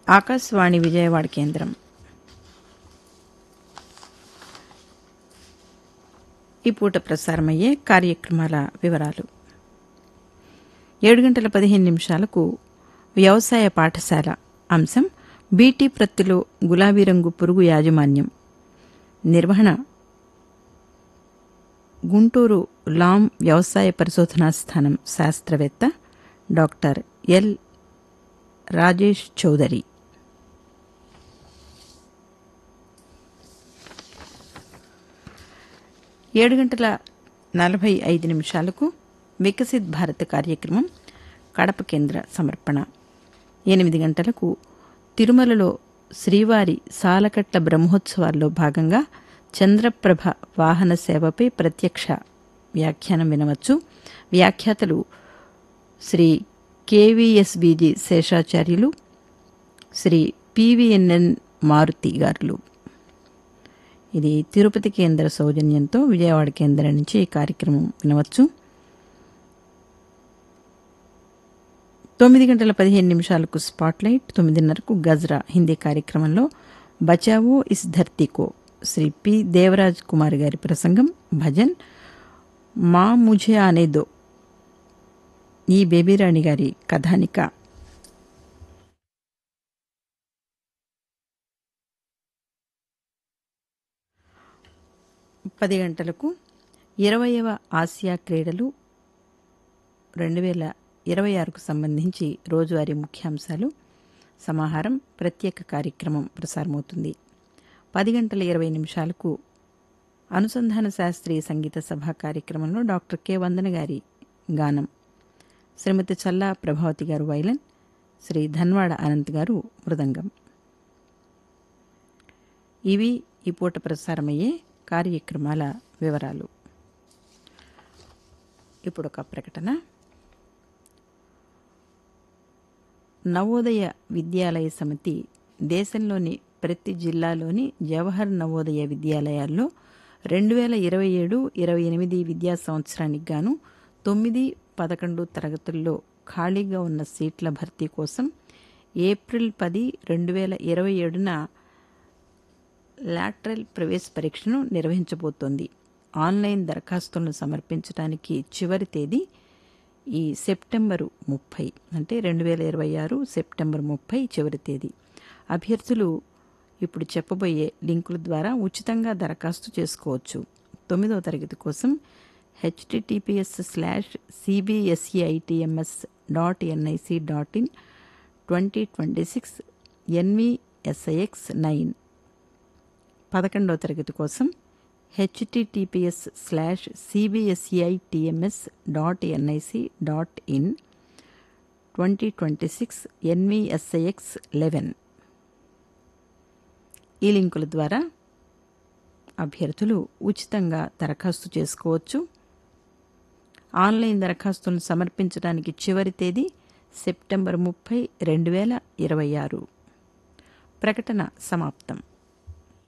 ఆకాశవాణి విజయవాడ కేంద్రం ఈ పూట ప్రసారమయ్యే కార్యక్రమాల వివరాలు ఏడు గంటల పదిహేను నిమిషాలకు వ్యవసాయ పాఠశాల అంశం బీటీ ప్రత్తిలో గులాబీ రంగు పురుగు యాజమాన్యం నిర్వహణ గుంటూరు లాం వ్యవసాయ పరిశోధనా స్థానం శాస్త్రవేత్త డాక్టర్ ఎల్ రాజేష్ చౌదరి ఏడు గంటల నలభై ఐదు నిమిషాలకు వికసిత్ భారత్ కార్యక్రమం కడప కేంద్ర సమర్పణ ఎనిమిది గంటలకు తిరుమలలో శ్రీవారి సాలకట్ల బ్రహ్మోత్సవాల్లో భాగంగా చంద్రప్రభ వాహన సేవపై ప్రత్యక్ష వ్యాఖ్యానం వినవచ్చు వ్యాఖ్యాతలు శ్రీ కేవీఎస్బీజీ శేషాచార్యులు శ్రీ పివిఎన్ఎన్ మారుతి గారులు ఇది తిరుపతి కేంద్ర సౌజన్యంతో విజయవాడ కేంద్రం నుంచి ఈ కార్యక్రమం వినవచ్చు తొమ్మిది గంటల పదిహేను నిమిషాలకు స్పాట్లైట్ తొమ్మిదిన్నరకు గజ్రా హిందీ కార్యక్రమంలో బచావో ఇస్ ధర్తీకో శ్రీ పి దేవరాజ్ కుమార్ గారి ప్రసంగం భజన్ మా ముఝే ఆనేదో ఈ బేబీరాణి గారి కథానిక పది గంటలకు ఇరవయవ ఆసియా క్రీడలు రెండు వేల ఇరవై ఆరుకు సంబంధించి రోజువారీ ముఖ్యాంశాలు సమాహారం ప్రత్యేక కార్యక్రమం ప్రసారమవుతుంది పది గంటల ఇరవై నిమిషాలకు అనుసంధాన శాస్త్రీయ సంగీత సభ కార్యక్రమంలో డాక్టర్ కె వందన గారి గానం శ్రీమతి చల్లా ప్రభావతి గారు వైలన్ శ్రీ ధన్వాడ అనంత్ గారు మృదంగం ఇవి ఈ పూట ప్రసారమయ్యే కార్యక్రమాల వివరాలు ఇప్పుడు ఒక ప్రకటన నవోదయ విద్యాలయ సమితి దేశంలోని ప్రతి జిల్లాలోని జవహర్ నవోదయ విద్యాలయాల్లో రెండు వేల ఇరవై ఏడు ఇరవై ఎనిమిది విద్యా సంవత్సరానికి గాను తొమ్మిది పదకొండు తరగతుల్లో ఖాళీగా ఉన్న సీట్ల భర్తీ కోసం ఏప్రిల్ పది రెండు వేల ఇరవై ఏడున లాటరల్ ప్రవేశ పరీక్షను నిర్వహించబోతోంది ఆన్లైన్ దరఖాస్తులను సమర్పించడానికి చివరి తేదీ ఈ సెప్టెంబరు ముప్పై అంటే రెండు వేల ఇరవై ఆరు సెప్టెంబర్ ముప్పై చివరి తేదీ అభ్యర్థులు ఇప్పుడు చెప్పబోయే లింకుల ద్వారా ఉచితంగా దరఖాస్తు చేసుకోవచ్చు తొమ్మిదవ తరగతి కోసం HTTPS slash CBSEITMS dot NIC dot in twenty twenty six NVSIX nine పదకొండవ తరగతి కోసం HTTPS slash CBSEITMS dot NIC dot in twenty twenty six NVSIX eleven ఈ లింకుల ద్వారా అభ్యర్థులు ఉచితంగా దరఖాస్తు చేసుకోవచ్చు ఆన్లైన్ దరఖాస్తులను సమర్పించడానికి చివరి తేదీ సెప్టెంబర్ ముప్పై రెండు వేల ఇరవై ఆరు ప్రకటన సమాప్తం